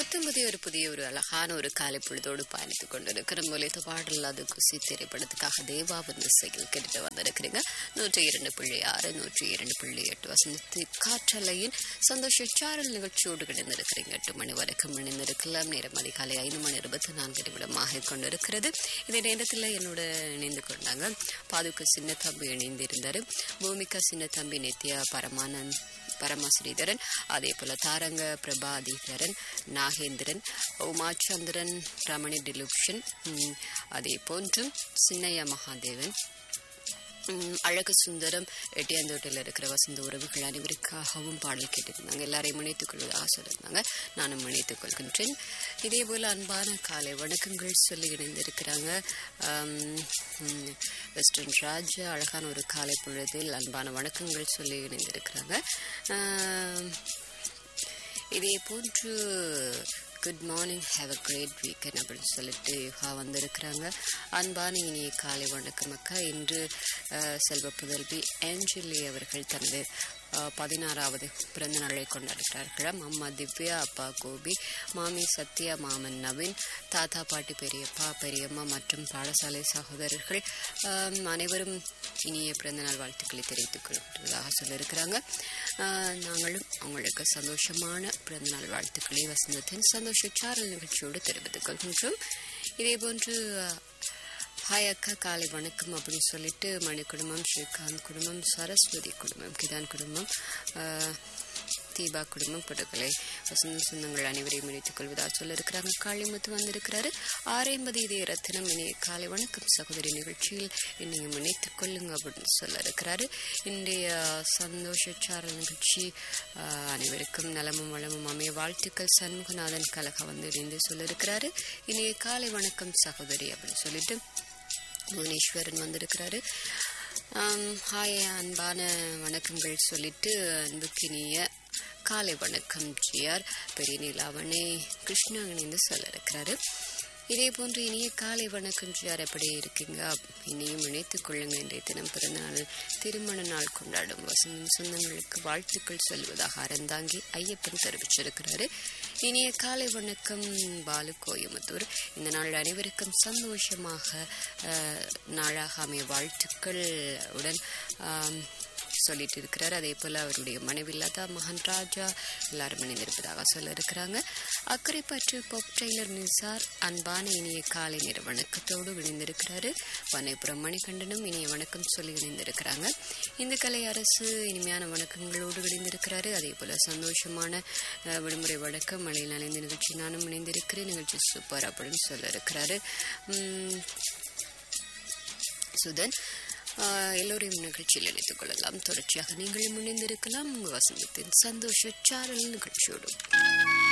புத்தம் புதிய ஒரு புதிய ஒரு அழகான ஒரு காலை பொழுதோடு பயணித்துக் கொண்டிருக்கிற மொழித்த பாடல் அது குசி திரைப்படத்துக்காக தேவாவின் இசையில் கேட்டு வந்திருக்கிறீங்க நூற்றி இரண்டு புள்ளி ஆறு நூற்றி இரண்டு புள்ளி எட்டு வசந்தத்து காற்றலையின் சந்தோஷ சாரல் நிகழ்ச்சியோடு கிடந்திருக்கிறீங்க எட்டு மணி வரைக்கும் இணைந்திருக்கலாம் நேரம் அதிகாலை ஐந்து மணி இருபத்தி நான்கு நிமிடமாக கொண்டிருக்கிறது இந்த நேரத்தில் என்னோட இணைந்து கொண்டாங்க பாதுக்கு சின்ன தம்பி இணைந்திருந்தார் பூமிகா சின்ன தம்பி நித்யா பரமானந்த் பரமஸ்ரீதரன் அதே போல தாரங்க பிரபா தீபரன் நாகேந்திரன் உமாச்சந்திரன் ரமணி டிலுப்ஷன் ம், அதே போன்று சின்னையா மகாதேவன் ம், அழகு சுந்தரம் எட்டியாந்தோட்டில் இருக்கிற வசந்த உறவுகள் அனைவருக்காகவும் பாடல் கேட்டிருந்தாங்க எல்லாரையும் இணைத்துக் கொள்வதாக சொல்லியிருந்தாங்க நானும் இணைத்துக் கொள்கின்றேன் இதே போல அன்பான காலை வணக்கங்கள் சொல்லி இணைந்திருக்கிறாங்க ஆம், ம், வெஸ்டர்ன் ராஜ் அழகான ஒரு காலை பொழுதில் அன்பான வணக்கங்கள் சொல்லி இணைந்திருக்கிறாங்க ஆம், இதே போன்று good morning have a great weekend அப்படின்னு சொல்லிட்டு யுகா வந்திருக்கிறாங்க அன்பான இனிய காலை வணக்கம் அக்கா இன்று அஹ், செல்வ புதல்வி ஏஞ்சலி அவர்கள் தனது அஹ், பதினாறாவது பிறந்த நாளை கொண்டாடுகிறார்களாம் அம்மா திவ்யா அப்பா கோபி மாமி சத்யா மாமன் நவீன் தாத்தா பாட்டி பெரியப்பா பெரியம்மா மற்றும் பாடசாலை சகோதரர்கள் ஆம், அனைவரும் இனிய பிறந்தநாள் வாழ்த்துக்களை தெரிவித்துக் கொள்வதாக சொல்லியிருக்கிறாங்க ஆஹ், நாங்களும் அவங்களுக்கு சந்தோஷமான பிறந்தநாள் வாழ்த்துக்களை வசந்தத்தின் சந்தோஷ சாரல் நிகழ்ச்சியோடு தெரிவித்துக் கொள்கின்றோம் இதே போன்று ஹாய் அக்கா காலை வணக்கம் அப்படின்னு சொல்லிட்டு மணி குடும்பம் ஸ்ரீகாந்த் குடும்பம் சரஸ்வதி குடும்பம் கிதான் குடும்பம் ஆஹ், தீபா குடும்பம் படுகொலை வசந்த சொந்தங்கள் அனைவரையும் இணைத்துக் கொள்வதாக சொல்லியிருக்கிறாங்க காளிமுத்து வந்திருக்கிறாரு ஆரைம்பது இதே ரத்தினம் இணைய காலை வணக்கம் சகோதரி நிகழ்ச்சியில் என்னையும் இணைத்துக் கொள்ளுங்க அப்படின்னு சொல்ல இருக்கிறாரு இன்றைய சந்தோஷ சாரல் நிகழ்ச்சி ஆஹ், அனைவருக்கும் நலமும் வளமும் அமைய வாழ்த்துக்கள் சண்முகநாதன் கலகா வந்து இணைந்து சொல்லியிருக்கிறாரு இனிய காலை வணக்கம் சகோதரி அப்படின்னு சொல்லிட்டு புவனேஸ்வரன் வந்திருக்கிறாரு ஆம், ஹாய் அன்பான வணக்கங்கள் சொல்லிட்டு அன்புக்கினிய காலை வணக்கம் ஜிஆர் பெரிய நிலாவணை கிருஷ்ணா இணைந்து சொல்ல இருக்கிறாரு இதே போன்று இனிய காலை வணக்கம் ஜிஆர் எப்படி இருக்கீங்க இனியும் இணைத்துக் கொள்ளுங்க இன்றைய தினம் பிறந்த நாள் திருமண நாள் கொண்டாடும் வசந்தம் சொந்தங்களுக்கு வாழ்த்துக்கள் சொல்வதாக அறந்தாங்கி ஐயப்பன் தெரிவிச்சிருக்கிறாரு இனிய காலை வணக்கம் பாலு கோயமுத்தூர் இந்த நாள் அனைவருக்கும் சந்தோஷமாக அஹ், நாளாக அமைய வாழ்த்துக்கள் உடன் ஆம், சொல்லிட்டு இருக்கிறார் அதே போல அவருடைய மனைவி லதா மகன் ராஜா எல்லாரும் இணைந்திருப்பதாக சொல்ல இருக்கிறாங்க அக்கறை பற்று பொப் டெய்லர் நிசார் அன்பான இனிய காலை நேர வணக்கத்தோடு இணைந்திருக்கிறாரு வனைபுரம் மணிகண்டனும் இனிய வணக்கம் சொல்லி இணைந்திருக்கிறாங்க இந்த கலை அரசு இனிமையான வணக்கங்களோடு இணைந்திருக்கிறாரு அதே போல சந்தோஷமான அஹ், விடுமுறை வணக்கம் மழையில் நனைந்த நிகழ்ச்சி நானும் இணைந்திருக்கிறேன் நிகழ்ச்சி சூப்பர் அப்படின்னு சொல்ல இருக்கிறாரு உம், சுதன் ஆஹ், எல்லோரையும் நிகழ்ச்சியில் இணைத்துக் கொள்ளலாம் தொடர்ச்சியாக நீங்களும் இணைந்திருக்கலாம் உங்கள் வசந்தத்தின் சந்தோஷ சாரல் நிகழ்ச்சியோடு